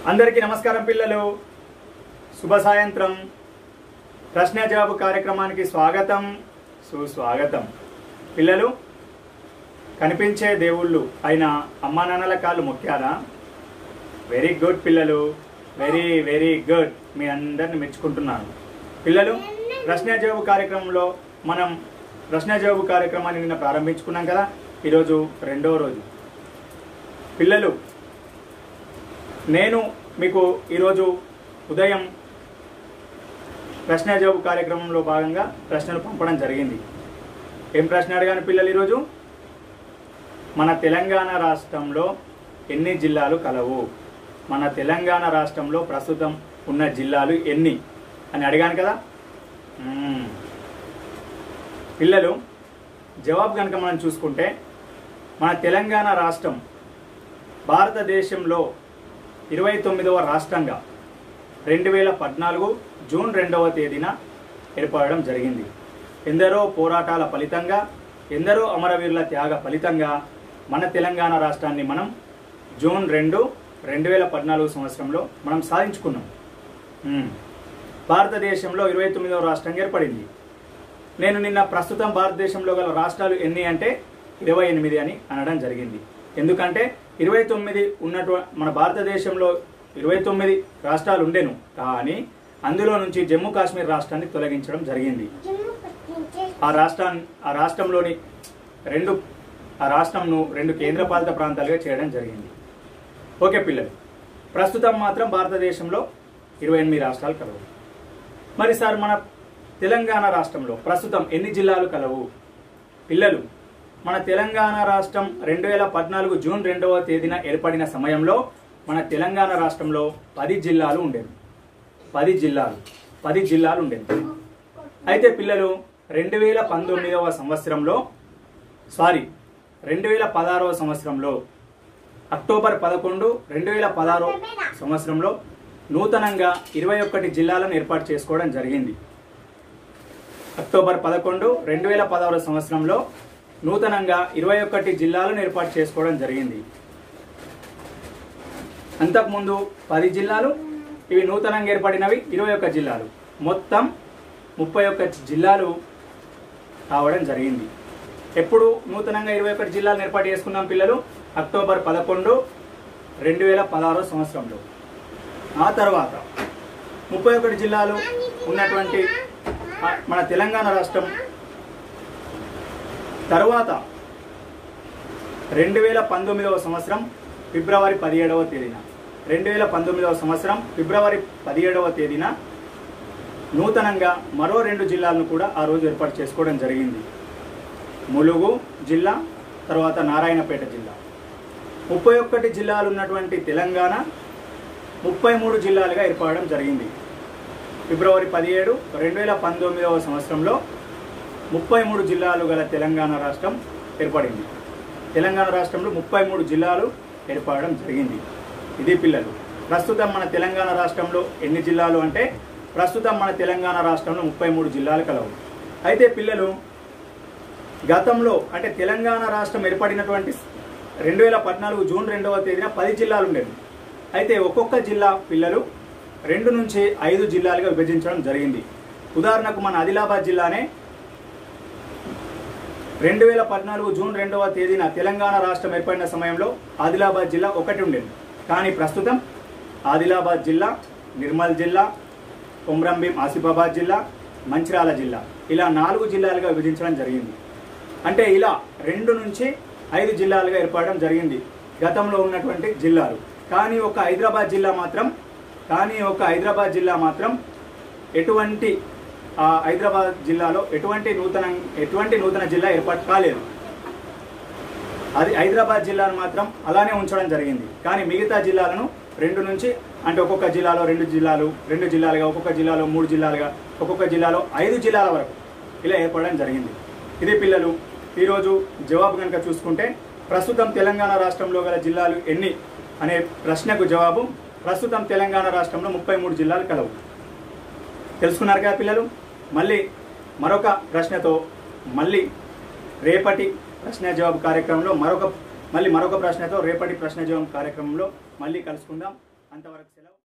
అందరికీ నమస్కారం పిల్లలు శుభ సాయంత్రం ప్రశ్న జవాబు కార్యక్రమానికి స్వాగతం సుస్వాగతం పిల్లలు కనిపించే దేవుళ్ళు అయిన అమ్మా నాన్నల కాళ్ళు మొక్కారా వెరీ గుడ్ పిల్లలు వెరీ వెరీ గుడ్ మీ అందరిని మెచ్చుకుంటున్నాను పిల్లలు ప్రశ్న జవాబు కార్యక్రమంలో మనం ప్రశ్న జవాబు కార్యక్రమాన్ని నిన్న ప్రారంభించుకున్నాం కదా ఈరోజు రెండో రోజు పిల్లలు నేను మీకు ఈరోజు ఉదయం ప్రశ్న జవాబు కార్యక్రమంలో భాగంగా ప్రశ్నలు పంపడం జరిగింది ఏం ప్రశ్న అడిగాను పిల్లలు ఈరోజు మన తెలంగాణ రాష్ట్రంలో ఎన్ని జిల్లాలు కలవు మన తెలంగాణ రాష్ట్రంలో ప్రస్తుతం ఉన్న జిల్లాలు ఎన్ని అని అడిగాను కదా మ్మ్. పిల్లలు జవాబు కనుక మనం చూసుకుంటే మన తెలంగాణ రాష్ట్రం భారతదేశంలో ఇరవై తొమ్మిదవ రాష్ట్రంగా రెండు వేల పద్నాలుగు జూన్ రెండవ తేదీన ఏర్పడడం జరిగింది ఎందరో పోరాటాల ఫలితంగా ఎందరో అమరవీరుల త్యాగ ఫలితంగా మన తెలంగాణ రాష్ట్రాన్ని మనం జూన్ రెండు రెండు వేల పద్నాలుగు సంవత్సరంలో మనం సాధించుకున్నాం మ్మ్. భారతదేశంలో ఇరవై తొమ్మిదవ రాష్ట్రంగా ఏర్పడింది నేను నిన్న ప్రస్తుతం భారతదేశంలో గల రాష్ట్రాలు ఎన్ని అంటే ఇరవై ఎనిమిది అని అనడం జరిగింది ఎందుకంటే ఇరవై తొమ్మిది ఉన్నటు మన భారతదేశంలో ఇరవై తొమ్మిది రాష్ట్రాలు ఉండేను కానీ అందులో నుంచి జమ్మూ కాశ్మీర్ రాష్ట్రాన్ని తొలగించడం జరిగింది ఆ రాష్ట్రాన్ని ఆ రాష్ట్రంలోని రెండు ఆ రాష్ట్రంను రెండు కేంద్రపాలిత ప్రాంతాలుగా చేయడం జరిగింది ఓకే పిల్లలు ప్రస్తుతం మాత్రం భారతదేశంలో ఇరవై ఎనిమిది రాష్ట్రాలు కలవు మరి సార్ మన తెలంగాణ రాష్ట్రంలో ప్రస్తుతం ఎన్ని జిల్లాలు కలవు పిల్లలు మన తెలంగాణ రాష్ట్రం రెండు వేల పద్నాలుగు జూన్ రెండవ తేదీన ఏర్పడిన సమయంలో మన తెలంగాణ రాష్ట్రంలో పది జిల్లాలు ఉండేవి పది జిల్లాలు పది జిల్లాలు ఉండేవి అయితే పిల్లలు రెండు వేల పంతొమ్మిదవ సంవత్సరంలో సారీ రెండు వేల పదహారవ సంవత్సరంలో అక్టోబర్ పదకొండు రెండు వేల పదహారు సంవత్సరంలో నూతనంగా ఇరవై ఒక్కటి జిల్లాలను ఏర్పాటు చేసుకోవడం జరిగింది అక్టోబర్ పదకొండు రెండు వేల పదహారు సంవత్సరంలో నూతనంగా ఇరవై ఒక్కటి జిల్లాలను ఏర్పాటు చేసుకోవడం జరిగింది అంతకుముందు పది జిల్లాలు ఇవి నూతనంగా ఏర్పడినవి ఇరవై ఒక్క జిల్లాలు మొత్తం ముప్పై ఒక్క జిల్లాలు కావడం జరిగింది ఎప్పుడు నూతనంగా ఇరవై ఒకటి జిల్లాలను ఏర్పాటు చేసుకున్నాం పిల్లలు అక్టోబర్ పదకొండు రెండు వేల పదహారో సంవత్సరంలో ఆ తర్వాత ముప్పై ఒకటి జిల్లాలు ఉన్నటువంటి ఆ, మన తెలంగాణ రాష్ట్రం తరువాత రెండు వేల పంతొమ్మిదవ సంవత్సరం ఫిబ్రవరి పదిహేడవ తేదీన రెండు వేల పంతొమ్మిదవ సంవత్సరం ఫిబ్రవరి పదిహేడవ తేదీన నూతనంగా మరో రెండు జిల్లాలను కూడా ఆ రోజు ఏర్పాటు చేసుకోవడం జరిగింది ములుగు జిల్లా తర్వాత నారాయణపేట జిల్లా ముప్పై ఒక్కటి జిల్లాలు ఉన్నటువంటి తెలంగాణ ముప్పై మూడు జిల్లాలుగా ఏర్పడడం జరిగింది ఫిబ్రవరి పదిహేడు రెండు వేల పంతొమ్మిదవ సంవత్సరంలో ముప్పై మూడు జిల్లాలు గల తెలంగాణ రాష్ట్రం ఏర్పడింది తెలంగాణ రాష్ట్రంలో ముప్పై మూడు జిల్లాలు ఏర్పడడం జరిగింది ఇది పిల్లలు ప్రస్తుతం మన తెలంగాణ రాష్ట్రంలో ఎన్ని జిల్లాలు అంటే ప్రస్తుతం మన తెలంగాణ రాష్ట్రంలో ముప్పై మూడు జిల్లాలు కలవు అయితే పిల్లలు గతంలో అంటే తెలంగాణ రాష్ట్రం ఏర్పడినటువంటి రెండు వేల పద్నాలుగు జూన్ రెండవ తేదీన పది జిల్లాలు ఉండేవి అయితే ఒక్కొక్క జిల్లా పిల్లలు రెండు నుంచి ఐదు జిల్లాలుగా విభజించడం జరిగింది ఉదాహరణకు మన ఆదిలాబాద్ జిల్లానే రెండు వేల పద్నాలుగు జూన్ రెండవ తేదీన తెలంగాణ రాష్ట్రం ఏర్పడిన సమయంలో ఆదిలాబాద్ జిల్లా ఒకటి ఉండేది కానీ ప్రస్తుతం ఆదిలాబాద్ జిల్లా నిర్మల్ జిల్లా కొమ్రంభీం ఆసిఫాబాద్ జిల్లా మంచిర్యాల జిల్లా ఇలా నాలుగు జిల్లాలుగా విభజించడం జరిగింది అంటే ఇలా రెండు నుంచి ఐదు జిల్లాలుగా ఏర్పడడం జరిగింది గతంలో ఉన్నటువంటి జిల్లాలు కానీ ఒక హైదరాబాద్ జిల్లా మాత్రం కానీ ఒక హైదరాబాద్ జిల్లా మాత్రం ఎటువంటి ఆ హైదరాబాద్ జిల్లాలో ఎటువంటి నూతన ఎటువంటి నూతన జిల్లా ఏర్పాటు కాలేదు అది హైదరాబాద్ జిల్లాను మాత్రం అలానే ఉంచడం జరిగింది కానీ మిగతా జిల్లాలను రెండు నుంచి అంటే ఒక్కొక్క జిల్లాలో రెండు జిల్లాలు రెండు జిల్లాలుగా ఒక్కొక్క జిల్లాలో మూడు జిల్లాలుగా ఒక్కొక్క జిల్లాలో ఐదు జిల్లాల వరకు ఇలా ఏర్పడడం జరిగింది ఇది పిల్లలు ఈరోజు జవాబు కనుక చూసుకుంటే ప్రస్తుతం తెలంగాణ రాష్ట్రంలో గల జిల్లాలు ఎన్ని అనే ప్రశ్నకు జవాబు ప్రస్తుతం తెలంగాణ రాష్ట్రంలో ముప్పై మూడు జిల్లాలు కలవు తెలుసుకున్నారు కదా పిల్లలు మళ్ళీ మరొక ప్రశ్నతో మళ్ళీ రేపటి ప్రశ్న జవాబు కార్యక్రమంలో మరొక మళ్ళీ మరొక ప్రశ్నతో రేపటి ప్రశ్న జవాబు కార్యక్రమంలో మళ్ళీ కలుసుకుందాం అంతవరకు సెలవు